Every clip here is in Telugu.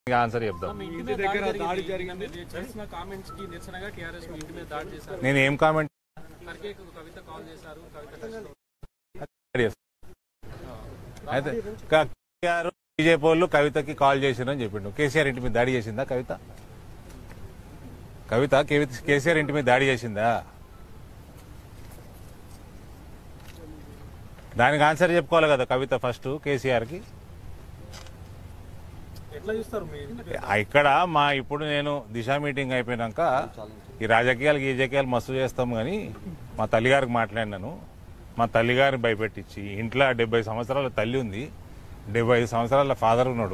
ఆన్సర్ చెప్దాం మీ ఇంటి మీద దగ్గర దాడి దాడి జరిగింది మీరు చేసిన కామెంట్స్ కి నిరసనగా టీఆర్ఎస్ మీ ఇంటి మీద దాడి చేశారు నేను ఏం కామెంట్ ఖర్గే కవిత కాల్ చేశారు కవిత టచ్ లో అయితే క- కేసీఆర్ బీజేపీ వాళ్ళు కవితకి కాల్ చేసిందని చెప్పిండు కేసీఆర్ ఇంటి మీద దాడి చేసిందా కవిత కవిత కేవి- కేసీఆర్ ఇంటి మీద దాడి చేసిందా దానికి ఆన్సర్ చెప్పుకోవాలి కదా కవిత ఫస్ట్ కేసీఆర్ కి ఎట్లా చూస్తారు మీ ఇంటి మీద? ఆ, ఇక్కడ మా ఇప్పుడు నేను దిశ మీటింగ్ అయిపోయినాక ఈ రాజకీయాలు గీజకీయాలు మస్తు చేస్తాం కానీ మా తల్లిగారికి మాట్లాడినాను మా తల్లిగారిని భయపెట్టించి ఇంట్లో డెబ్బై సంవత్సరాల తల్లి ఉంది డెబ్బై ఐదు సంవత్సరాల ఫాదర్ ఉన్నాడు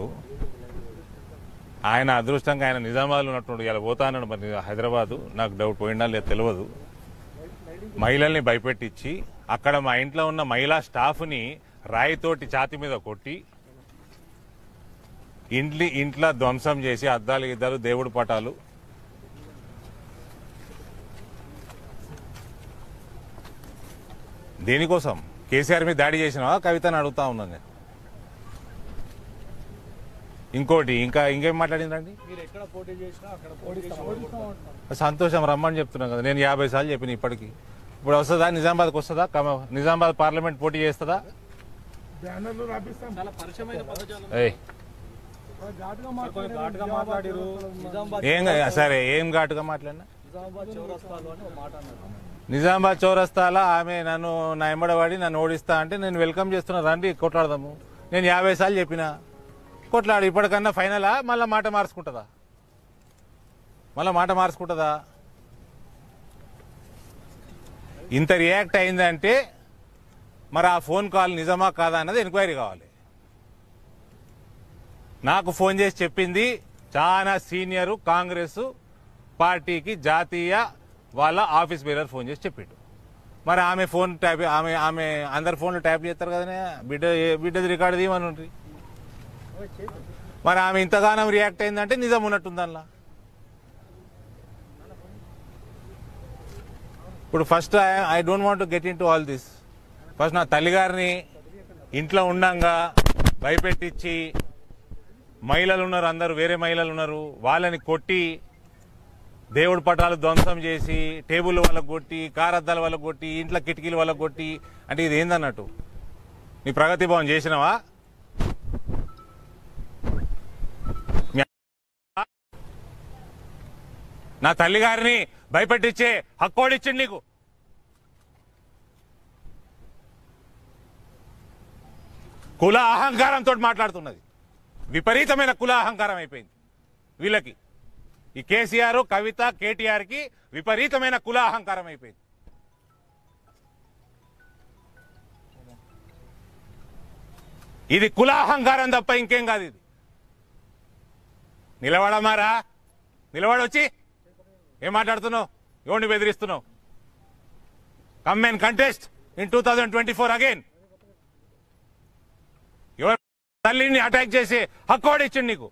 ఆయన అదృష్టంగా ఆయన నిజామాబాద్లో ఉన్నట్టు ఇలా పోతా అన్నాడు మరి హైదరాబాదు నాకు డౌట్ పోయిందా లేదు తెలియదు మహిళల్ని భయపెట్టించి అక్కడ మా ఇంట్లో ఉన్న మహిళా స్టాఫ్ని రాయితోటి ఛాతి మీద కొట్టి ఇంట్లి ఇంట్లో ధ్వంసం చేసి అద్దాలు గిద్దాలు దేవుడి పటాలు దేనికోసం కేసీఆర్ మీద దాడి చేసినావా కవితని అడుగుతా ఉన్నాను నేను ఇంకోటి ఇంకా ఇంకేం మాట్లాడిందండి మీరు ఎక్కడ పోటీ చేసినా అక్కడ పోటీ చేసి సంతోషం రమ్మని చెప్తున్నాను కదా నేను యాభై సార్లు చెప్పిన ఇప్పటికి ఇప్పుడు వస్తుందా నిజామాబాద్కి వస్తుందా కమ- నిజామాబాద్ పార్లమెంట్ పోటీ చేస్తుందా బ్యానర్లు రాపిస్తాం చాలా పరిచయమైన పదజాలం ఏయ్ ఘాటుగా ఘాటుగా మాట్లాడారు నిజామాబాద్ ఏం సరే ఏం ఘాటుగా మాట్లాడినా నిజామాబాద్ చౌరస్తాలు అని ఒక మాట అన్నారు నిజామాబాద్ చౌరస్తాలో ఆమె నన్ను నా ఎంబడవాడి నన్ను ఓడిస్తా అంటే నేను వెల్కమ్ చేస్తున్నా రండి కొట్లాడదాము నేను యాభై సార్లు చెప్పిన కొట్లాడు ఇప్పటికన్నా ఫైనలా మళ్ళీ మాట మార్చుకుంటుందా మళ్ళీ మాట మార్చుకుంటుందా ఇంత రియాక్ట్ అయిందంటే మరి ఆ ఫోన్ కాల్ నిజమా కాదా అన్నది ఎంక్వైరీ కావాలి నాకు ఫోన్ చేసి చెప్పింది చాలా సీనియరు కాంగ్రెస్ పార్టీకి జాతీయ వాళ్ళ ఆఫీస్ బేరర్ ఫోన్ చేసి చెప్పిండు మరి ఆమె ఫోన్ ట్యాప్ ఆమె ఆమె అందరు ఫోన్లు ట్యాప్ చేస్తారు కదనే బిడ్డ ఏ- బిడ్డది రికార్డు తీయమని ఉంటుంది మరి ఆమె ఇంతగానం రియాక్ట్ అయిందంటే నిజం ఉన్నట్టుంది అందులో ఇప్పుడు first I don't want get into all this first నా తల్లిగారిని ఇంట్లో ఉండంగా భయపెట్టించి మహిళలు ఉన్నారు అందరూ వేరే మహిళలు ఉన్నారు వాళ్ళని కొట్టి దేవుడి పటాలు ధ్వంసం చేసి టేబుల్ వాళ్ళకు కొట్టి కారద్దాల వాళ్ళకు కొట్టి ఇంట్లో కిటికీలు వాళ్ళకు కొట్టి అంటే ఇది ఏందన్నట్టు నీ ప్రగతి భవన్ చేసినావా మీ అ- నా తల్లి గారిని భయపెట్టించే హక్కోడిచ్చిండు నీకు కుల అహంకారంతో మాట్లాడుతున్నది విపరీతమైన కుల అహంకారం అయిపోయింది వీళ్ళకి ఈ కేసీఆర్ కవిత కేటీఆర్ కి విపరీతమైన కుల అహంకారం అయిపోయింది ఇది కుల అహంకారం తప్ప ఇంకేం కాదు ఇది నిలబడమారా నిలబడొచ్చి ఏం మాట్లాడుతున్నావు ఎవరిని బెదిరిస్తున్నావు come and contest in two thousand twenty four again ఎవరు తల్లిని అటాక్ చేసి హక్కు ఇచ్చిండు నీకు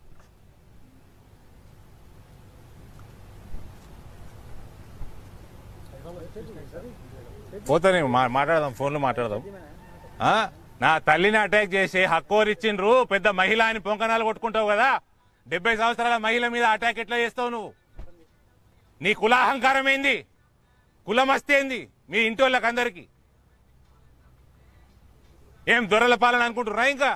పోతానే మా- మాట్లాడదాం ఫోన్లో మాట్లాడదాం ఆ? నా తల్లిని అటాక్ చేసి హక్కోరు ఇచ్చిండ్రు పెద్ద మహిళ అని పొంకనాలు కొట్టుకుంటావు కదా డెబ్బై సంవత్సరాల మహిళ మీద అటాక్ ఎట్లా చేస్తావు నువ్వు నీ కులాహంకారం ఏంది కులమస్తి ఏంది మీ ఇంటి వాళ్ళకి అందరికీ ఏం దొరల పాలన అనుకుంటున్నా ఇంకా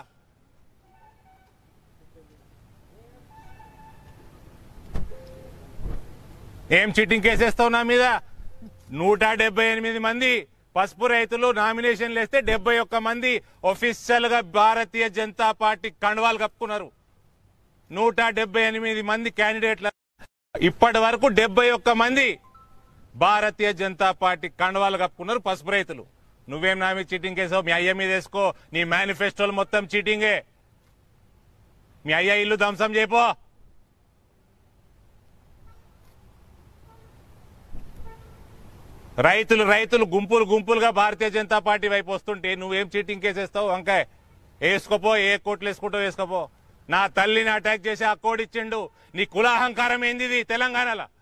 ఏం చీటింగ్ కేసేస్తావు నా మీద నూట డెబ్బై ఎనిమిది మంది పసుపు రైతులు నామినేషన్లు వేస్తే డెబ్బై ఒక్క మంది ఒఫీషియల్ గా భారతీయ జనతా పార్టీ కండువాలు కప్పుకున్నారు నూట డెబ్బై ఎనిమిది మంది క్యాండిడేట్ల ఇప్పటి వరకు డెబ్బై ఒక్క మంది భారతీయ జనతా పార్టీ కండువాలు కప్పుకున్నారు పసుపు రైతులు నువ్వేం నా మీద చీటింగ్ కేసావు మీ అయ్య మీద వేసుకో నీ మేనిఫెస్టోలు మొత్తం చీటింగే మీ అయ్య ఇల్లు ధ్వంసం చేయపో రైతులు రైతులు గుంపులు గుంపులుగా భారతీయ జనతా పార్టీ వైపు వస్తుంటే నువ్వేం చీటింగ్ కేసేస్తావు వంకాయ వేసుకోపో ఏ కోట్లు వేసుకుంటావు వేసుకోపో నా తల్లిని అటాక్ చేసి ఆ కోడ్ ఇచ్చిండు నీ కులాహంకారం ఏంది ఇది తెలంగాణలో